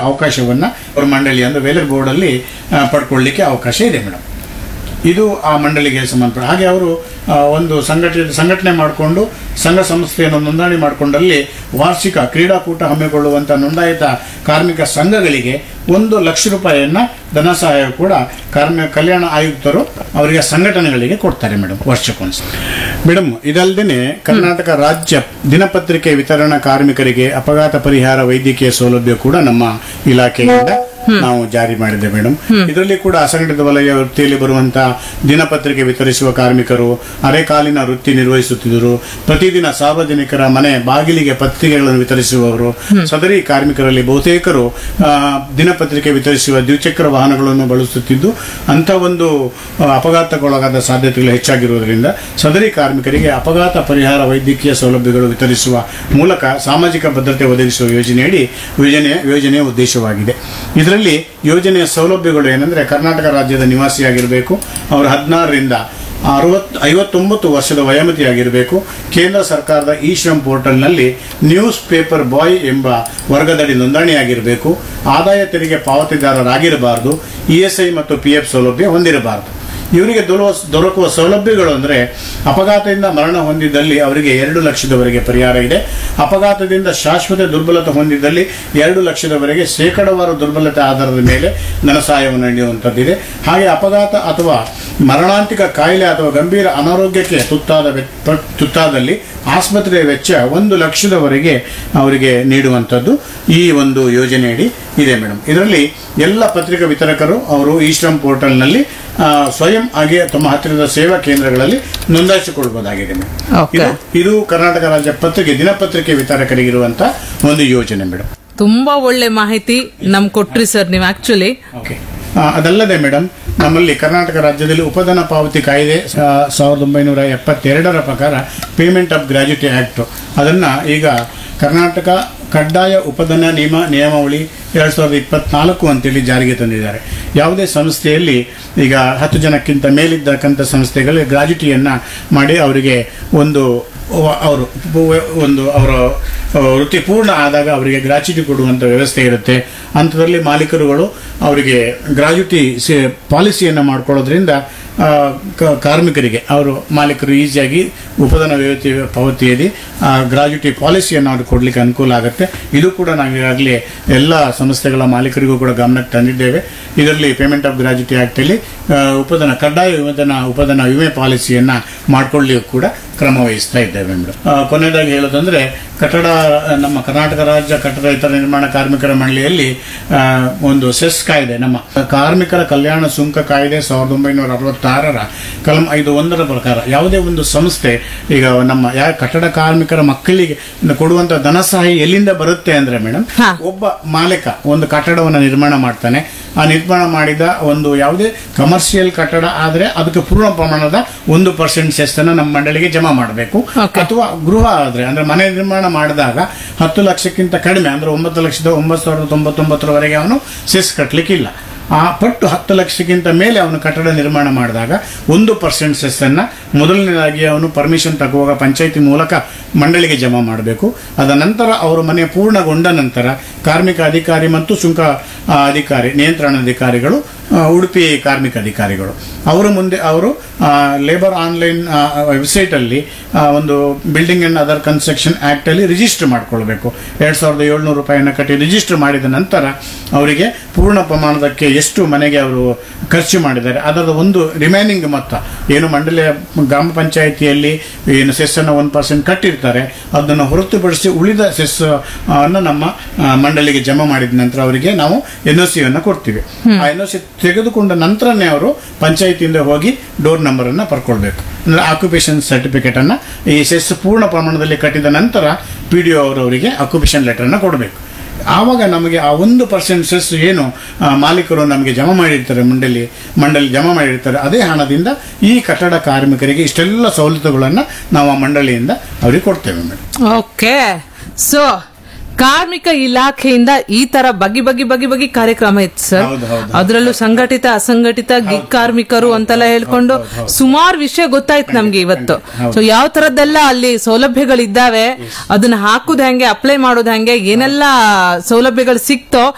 ಅವಕಾಶವನ್ನ ಅವ್ರ ಮಂಡಳಿ ಅಂದ್ರೆ ವೇಲರ್ ಬೋರ್ಡ್ ಅಲ್ಲಿ ಆ, ಪಡ್ಕೊಳ್ಳಿಕ್ಕೆ ಅವಕಾಶ ಇದೆ ಮೇಡಮ್ ಇದು ಆ ಮಂಡಳಿಗೆ ಸಂಬಂಧಪಟ್ಟ ಹಾಗೆ ಅವರು ಆ, ಒಂದು ಸಂಘಟನೆ ಸಂಘಟನೆ ಮಾಡಿಕೊಂಡು ಸಂಘ ಸಂಸ್ಥೆಯನ್ನು ನೋಂದಣಿ ಮಾಡಿಕೊಂಡಲ್ಲಿ ವಾರ್ಷಿಕ ಕ್ರೀಡಾಕೂಟ ಹಮ್ಮಿಕೊಳ್ಳುವಂತ ನೋಂದಾಯಿತ ಕಾರ್ಮಿಕ ಸಂಘಗಳಿಗೆ ಒಂದು ಲಕ್ಷ ರೂಪಾಯಿಯನ್ನ ಧನ ಸಹಾಯ ಕೂಡ ಕಾರ್ಮಿಕ ಕಲ್ಯಾಣ ಆಯುಕ್ತರು ಅವರಿಗೆ ಸಂಘಟನೆಗಳಿಗೆ ಕೊಡ್ತಾರೆ ಮೇಡಮ್ ವರ್ಷಕ್ಕೊಂದ್ಸಲ ಮೇಡಮ್ ಇದಲ್ಲದೆ ಕರ್ನಾಟಕ ರಾಜ್ಯ ದಿನಪತ್ರಿಕೆ ವಿತರಣಾ ಕಾರ್ಮಿಕರಿಗೆ ಅಪಘಾತ ಪರಿಹಾರ ವೈದ್ಯಕೀಯ ಸೌಲಭ್ಯ ಕೂಡ ನಮ್ಮ ಇಲಾಖೆಯಿಂದ ನಾವು ಜಾರಿ ಮಾಡಿದೆ ಮೇಡಮ್ ಇದರಲ್ಲಿ ಕೂಡ ಅಸಂಘಟಿತ ವಲಯ ವೃತ್ತಿಯಲ್ಲಿ ಬರುವಂತಹ ದಿನಪತ್ರಿಕೆ ವಿತರಿಸುವ ಕಾರ್ಮಿಕರು ಅರೆಕಾಲಿನ ವೃತ್ತಿ ನಿರ್ವಹಿಸುತ್ತಿದ್ದರು ಪ್ರತಿದಿನ ಸಾರ್ವಜನಿಕರ ಮನೆ ಬಾಗಿಲಿಗೆ ಪತ್ರಿಕೆಗಳನ್ನು ವಿತರಿಸುವವರು ಸದರಿ ಕಾರ್ಮಿಕರಲ್ಲಿ ಬಹುತೇಕರು ಆ, ದಿನಪತ್ರಿಕೆ ವಿತರಿಸುವ ದ್ವಿಚಕ್ರ ವಾಹನಗಳನ್ನು ಬಳಸುತ್ತಿದ್ದು ಅಂತ ಒಂದು ಆ, ಅಪಘಾತಕ್ಕೊಳಗಾದ ಸಾಧ್ಯತೆಗಳು ಹೆಚ್ಚಾಗಿರುವುದರಿಂದ ಸದರಿ ಕಾರ್ಮಿಕರಿಗೆ ಅಪಘಾತ ಪರಿಹಾರ ವೈದ್ಯಕೀಯ ಸೌಲಭ್ಯಗಳು ವಿತರಿಸುವ ಮೂಲಕ ಸಾಮಾಜಿಕ ಭದ್ರತೆ ಒದಗಿಸುವ ಯೋಜನೆಯಡಿ ಯೋಜನೆ ಯೋಜನೆಯ ಉದ್ದೇಶವಾಗಿದೆ ಇದರಲ್ಲಿ ಯೋಜನೆಯ ಸೌಲಭ್ಯಗಳು ಏನಂದ್ರೆ ಕರ್ನಾಟಕ ರಾಜ್ಯದ ನಿವಾಸಿಯಾಗಿರಬೇಕು ಅವರು ಹದಿನಾರರಿಂದ ಅರವತ್ ಐವತ್ತೊಂಬತ್ತು ವರ್ಷದ ವಯೋಮಿತಿಯಾಗಿರಬೇಕು ಕೇಂದ್ರ ಸರ್ಕಾರದ ಇ ಶ್ರಮ್ ಪೋರ್ಟಲ್ನಲ್ಲಿ ನ್ಯೂಸ್ ಪೇಪರ್ ಬಾಯ್ ಎಂಬ ವರ್ಗದಡಿ ನೋಂದಣಿಯಾಗಿರಬೇಕು ಆದಾಯ ತೆರಿಗೆ ಪಾವತಿದಾರರಾಗಿರಬಾರದು ಇಎಸ್ಐ ಮತ್ತು ಪಿಎಫ್ ಸೌಲಭ್ಯ ಹೊಂದಿರಬಾರದು ಇವರಿಗೆ ದೊರಕುವ ದೊರಕುವ ಸೌಲಭ್ಯಗಳು ಅಂದ್ರೆ ಅಪಘಾತದಿಂದ ಮರಣ ಹೊಂದಿದ್ದಲ್ಲಿ ಅವರಿಗೆ ಎರಡು ಲಕ್ಷದವರೆಗೆ ಪರಿಹಾರ ಇದೆ ಅಪಘಾತದಿಂದ ಶಾಶ್ವತ ದುರ್ಬಲತೆ ಹೊಂದಿದ್ದಲ್ಲಿ ಎರಡು ಲಕ್ಷದವರೆಗೆ ಶೇಕಡವಾರು ದುರ್ಬಲತೆ ಆಧಾರದ ಮೇಲೆ ಧನ ಸಹಾಯವನ್ನು ನೀಡುವಂಥದ್ದಿದೆ ಹಾಗೆ ಅಪಘಾತ ಅಥವಾ ಮರಣಾಂತಿಕ ಕಾಯಿಲೆ ಅಥವಾ ಗಂಭೀರ ಅನಾರೋಗ್ಯಕ್ಕೆ ತುತ್ತಾದ ವ್ಯ- ಪ- ತುತ್ತಾದಲ್ಲಿ ಆಸ್ಪತ್ರೆಯ ವೆಚ್ಚ ಒಂದು ಲಕ್ಷದವರೆಗೆ ಅವರಿಗೆ ನೀಡುವಂಥದ್ದು ಈ ಒಂದು ಯೋಜನೆಯಡಿ ಇದೆ ಮೇಡಮ್ ಇದರಲ್ಲಿ ಎಲ್ಲ ಪತ್ರಿಕಾ ವಿತರಕರು ಅವರು ಈ ಶ್ರಮ್ ಪೋರ್ಟಲ್ನಲ್ಲಿ ಆ, ಸ್ವಯಂ ಆಗಿ ತಮ್ಮ ಹತ್ತಿರದ ಸೇವಾ ಕೇಂದ್ರಗಳಲ್ಲಿ ನೋಂದಾಯಿಸಿಕೊಳ್ಳಬಹುದಾಗಿದೆ ಮೇಡಮ್ Okay. ಇದು ಇದು ಕರ್ನಾಟಕ ರಾಜ್ಯ ಪತ್ರಿಕೆ ದಿನಪತ್ರಿಕೆ ವಿತರಕರಿಗಿರುವಂತಹ ಒಂದು ಯೋಜನೆ ಮೇಡಮ್ ತುಂಬಾ ಒಳ್ಳೆ ಮಾಹಿತಿ ನಮ್ ಕೊಟ್ರಿ ಸರ್ ನೀವು ಆಕ್ಚುಲಿ ಓಕೆ ಆ, ಅದಲ್ಲದೆ ಮೇಡಮ್ ನಮ್ಮಲ್ಲಿ ಕರ್ನಾಟಕ ರಾಜ್ಯದಲ್ಲಿ ಉಪಧನ ಪಾವತಿ ಕಾಯ್ದೆ ಆ, ಸಾವಿರದ ಒಂಬೈನೂರ ಎಪ್ಪತ್ತೆರಡರ ಪ್ರಕಾರ ಪೇಮೆಂಟ್ ಆಫ್ ಗ್ರಾಜ್ಯುಟಿ ಆಕ್ಟ್ ಅದನ್ನ ಈಗ ಕರ್ನಾಟಕ ಕಡ್ಡಾಯ ಉಪಧನ ನಿಯಮ ನಿಯಮಾವಳಿ ಎರಡ್ ಸಾವಿರದ ಇಪ್ಪತ್ನಾಲ್ಕು ಅಂತೇಳಿ ಜಾರಿಗೆ ತಂದಿದ್ದಾರೆ ಯಾವುದೇ ಸಂಸ್ಥೆಯಲ್ಲಿ ಈಗ ಹತ್ತು ಜನಕ್ಕಿಂತ ಮೇಲಿದ್ದಕ್ಕಂಥ ಸಂಸ್ಥೆಗಳು ಗ್ರಾಜ್ಯುಟಿಯನ್ನ ಮಾಡಿ ಅವರಿಗೆ ಒಂದು ವ- ಅವರು ವ- ಒಂದು ಅವರ ಆ, ವೃತ್ತಿ ಪೂರ್ಣ ಆದಾಗ ಅವರಿಗೆ ಗ್ರಾಚ್ಯುಟಿ ಕೊಡುವಂತ ವ್ಯವಸ್ಥೆ ಇರುತ್ತೆ ಅಂಥದ್ರಲ್ಲಿ ಮಾಲೀಕರುಗಳು ಅವರಿಗೆ ಗ್ರಾಚ್ಯುಟಿ ಪಾಲಿಸಿಯನ್ನು ಮಾಡ್ಕೊಳ್ಳೋದ್ರಿಂದ ಆ, ಕ- ಕಾರ್ಮಿಕರಿಗೆ ಅವರು ಮಾಲೀಕರು ಈಸಿಯಾಗಿ ಉಪಧನ ವ್ಯವಸ್ಥೆ ಪಾವತಿಯಲ್ಲಿ ಗ್ರಾಜ್ಯುಟಿ ಪಾಲಿಸಿಯನ್ನು ಅವ್ರಿಗೆ ಕೊಡ್ಲಿಕ್ಕೆ ಅನುಕೂಲ ಆಗುತ್ತೆ ಇದು ಕೂಡ ನಾವು ಈಗಾಗಲೇ ಎಲ್ಲ ಸಂಸ್ಥೆಗಳ ಮಾಲೀಕರಿಗೂ ಕೂಡ ಗಮನಕ್ಕೆ ತಂದಿದ್ದೇವೆ ಇದರಲ್ಲಿ ಪೇಮೆಂಟ್ ಆಫ್ ಗ್ರಾಜ್ಯುಟಿ ಆಕ್ಟ್ ಅಲ್ಲಿ ಆ, ಉಪಧನ ಕಡ್ಡಾಯ ಉಪಧನ ಉಪಧನ ವಿಮೆ ಪಾಲಿಸಿಯನ್ನ ಮಾಡ್ಕೊಳ್ಳಿಯೂ ಕೂಡ ಕ್ರಮ ವಹಿಸ್ತಾ ಇದ್ದೇವೆ ಮೇಡಮ್ ಆ, ಕೊನೆಯದಾಗಿ ಹೇಳೋದಂದ್ರೆ ಕಟ್ಟಡ ನಮ್ಮ ಕರ್ನಾಟಕ ರಾಜ್ಯ ಕಟ್ಟಡ ಇತರ ನಿರ್ಮಾಣ ಕಾರ್ಮಿಕರ ಮಂಡಳಿಯಲ್ಲಿ ಆ, ಒಂದು ಸೆಸ್ ಕಾಯ್ದೆ ನಮ್ಮ ಕಾರ್ಮಿಕರ ಕಲ್ಯಾಣ ಸುಂಕ ಕಾಯ್ದೆ ಸಾವಿರದ ಒಂಬೈನೂರ ಅರವತ್ತಾರರ ಕಲಂ ಐದು ಒಂದರ ಪ್ರಕಾರ ಯಾವುದೇ ಒಂದು ಸಂಸ್ಥೆ ಈಗ ನಮ್ಮ ಯಾ ಕಟ್ಟಡ ಕಾರ್ಮಿಕರ ಮಕ್ಕಳಿಗೆ ಕೊಡುವಂತ ಧನ ಸಹಾಯ ಎಲ್ಲಿಂದ ಬರುತ್ತೆ ಅಂದ್ರೆ ಮೇಡಮ್ ಹಾ. ಒಬ್ಬ ಮಾಲೀಕ ಒಂದು ಕಟ್ಟಡವನ್ನು ನಿರ್ಮಾಣ ಮಾಡ್ತಾನೆ ಆ ನಿರ್ಮಾಣ ಮಾಡಿದ ಒಂದು ಯಾವುದೇ ಕಮರ್ಷಿಯಲ್ ಕಟ್ಟಡ ಆದ್ರೆ ಅದಕ್ಕೆ ಪೂರ್ಣ ಪ್ರಮಾಣದ ಒಂದು ಪರ್ಸೆಂಟ್ ಸೆಸ್ ಅನ್ನ ನಮ್ಮ ಮಂಡಳಿಗೆ ಜಮಾ ಮಾಡಬೇಕು Okay. ಅಥವಾ ಗೃಹ ಆದ್ರೆ ಅಂದ್ರೆ ಮನೆ ನಿರ್ಮಾಣ ಮಾಡಿದಾಗ ಹತ್ತು ಲಕ್ಷಕ್ಕಿಂತ ಕಡಿಮೆ ಅಂದ್ರೆ ಒಂಬತ್ತು ಲಕ್ಷದ ಒಂಬತ್ತು ಸಾವಿರದ ತೊಂಬತ್ತೊಂಬತ್ತರವರೆಗೆ ಅವನು ಸೆಸ್ ಕಟ್ಟಲಿಕ್ಕಿಲ್ಲ ಆ ಪಟ್ಟು ಹತ್ತು ಲಕ್ಷಕ್ಕಿಂತ ಮೇಲೆ ಅವನು ಕಟ್ಟಡ ನಿರ್ಮಾಣ ಮಾಡಿದಾಗ ಒಂದು ಪರ್ಸೆಂಟ್ ಸೆಸ್ ಅನ್ನ ಮೊದಲನೇದಾಗಿ ಅವನು ಪರ್ಮಿಷನ್ ತಗುವಾಗ ಪಂಚಾಯಿತಿ ಮೂಲಕ ಮಂಡಳಿಗೆ ಜಮಾ ಮಾಡಬೇಕು ಅದ ನಂತರ ಅವರ ಮನೆ ಪೂರ್ಣಗೊಂಡ ನಂತರ ಕಾರ್ಮಿಕ ಅಧಿಕಾರಿ ಮತ್ತು ಸುಂಕ ಆ, ಅಧಿಕಾರಿ ನಿಯಂತ್ರಣಾಧಿಕಾರಿಗಳು ಆ, ಉಡುಪಿ ಕಾರ್ಮಿಕ ಅಧಿಕಾರಿಗಳು ಅವರ ಮುಂದೆ ಅವರು ಲೇಬರ್ ಆನ್ಲೈನ್ ವೆಬ್ಸೈಟ್ ಅಲ್ಲಿ ಆ, ಒಂದು building and other construction act ಅಲ್ಲಿ ರಿಜಿಸ್ಟರ್ ಮಾಡ್ಕೊಳ್ಬೇಕು ಎರಡ್ ಸಾವಿರದ ಏಳ್ನೂರು ರೂಪಾಯಿಯನ್ನು ಕಟ್ಟಿ ರಿಜಿಸ್ಟರ್ ಮಾಡಿದ ನಂತರ ಅವರಿಗೆ ಪೂರ್ಣ ಪ್ರಮಾಣದಕ್ಕೆ ಎಷ್ಟು ಮನೆಗೆ ಅವರು ಖರ್ಚು ಮಾಡಿದ್ದಾರೆ ಅದರ ಒಂದು ರಿಮೈನಿಂಗ್ ಮೊತ್ತ ಏನು ಮಂಡಳಿಯ ಗ್ರಾಮ ಪಂಚಾಯಿತಿಯಲ್ಲಿ ಏನು ಸೆಸ್ ಅನ್ನು ಒನ್ ಪರ್ಸೆಂಟ್ ಕಟ್ಟಿರ್ತಾರೆ ಅದನ್ನು ಹೊರತುಪಡಿಸಿ ಉಳಿದ ಸೆಸ್ ಅನ್ನು ನಮ್ಮ ಆ, ಮಂಡಳಿಗೆ ಜಮಾ ಮಾಡಿದ ನಂತರ ಅವರಿಗೆ ನಾವು ಎನ್ ಒ ಸಿಯನ್ನು ಕೊಡ್ತೀವಿ ಆ ಎನ್ ಒ ಸಿ ತೆಗೆದುಕೊಂಡ ನಂತರನೇ ಅವರು ಪಂಚಾಯಿತಿಯಿಂದ ಹೋಗಿ ಡೋರ್ ನಂಬರ್ ಅನ್ನ ಪಡ್ಕೊಳ್ಬೇಕು ಅಂದ್ರೆ ಆಕ್ಯುಪೇಷನ್ ಸರ್ಟಿಫಿಕೇಟ್ ಅನ್ನ ಈ ಸೆಸ್ ಪೂರ್ಣ ಪ್ರಮಾಣದಲ್ಲಿ ಕಟ್ಟಿದ ನಂತರ ಪಿ ಡಿ ಅವರವರಿಗೆ ಆಕ್ಯುಪೇಷನ್ ಲೆಟರ್ ಅನ್ನ ಕೊಡಬೇಕು ಆವಾಗ ನಮಗೆ ಆ ಒಂದು ಪರ್ಸೆಂಟ್ ಸೆಸ್ ಏನು ಆ, ಮಾಲೀಕರು ನಮಗೆ ಜಮಾ ಮಾಡಿರ್ತಾರೆ ಮಂಡಳಿ ಮಂಡಳಿ ಜಮಾ ಮಾಡಿರ್ತಾರೆ ಅದೇ ಹಣದಿಂದ ಈ ಕಟ್ಟಡ ಕಾರ್ಮಿಕರಿಗೆ ಇಷ್ಟೆಲ್ಲ ಸವಲತ್ತುಗಳನ್ನ ನಾವು ಆ ಮಂಡಳಿಯಿಂದ ಅವರಿಗೆ ಕೊಡ್ತೇವೆ ಮೇಡಮ್ ಓಕೆ ಸೊ ಕಾರ್ಮಿಕ ಇಲಾಖೆಯಿಂದ ಈ ತರ ಬಗೆ ಬಗೆ ಬಗೆ ಬಗೆ ಕಾರ್ಯಕ್ರಮ ಇತ್ತು ಸರ್ ಹೌದು, ಹೌದು. ಅದರಲ್ಲೂ ಸಂಘಟಿತ ಅಸಂಘಟಿತ ಗಿಗ್ ಕಾರ್ಮಿಕರು ಅಂತೆಲ್ಲ ಹೇಳ್ಕೊಂಡು ಸುಮಾರು ವಿಷಯ ಗೊತ್ತಾಯ್ತು ನಮ್ಗೆ ಇವತ್ತು ಸೊ ಯಾವ ತರದ್ದೆಲ್ಲ ಅಲ್ಲಿ ಸೌಲಭ್ಯಗಳಿದ್ದಾವೆ ಅದನ್ನ ಹಾಕುದು ಹೆಂಗೆ ಅಪ್ಲೈ ಮಾಡೋದು ಹೆಂಗೆ ಏನೆಲ್ಲ ಸೌಲಭ್ಯಗಳು ಸಿಕ್ತೋ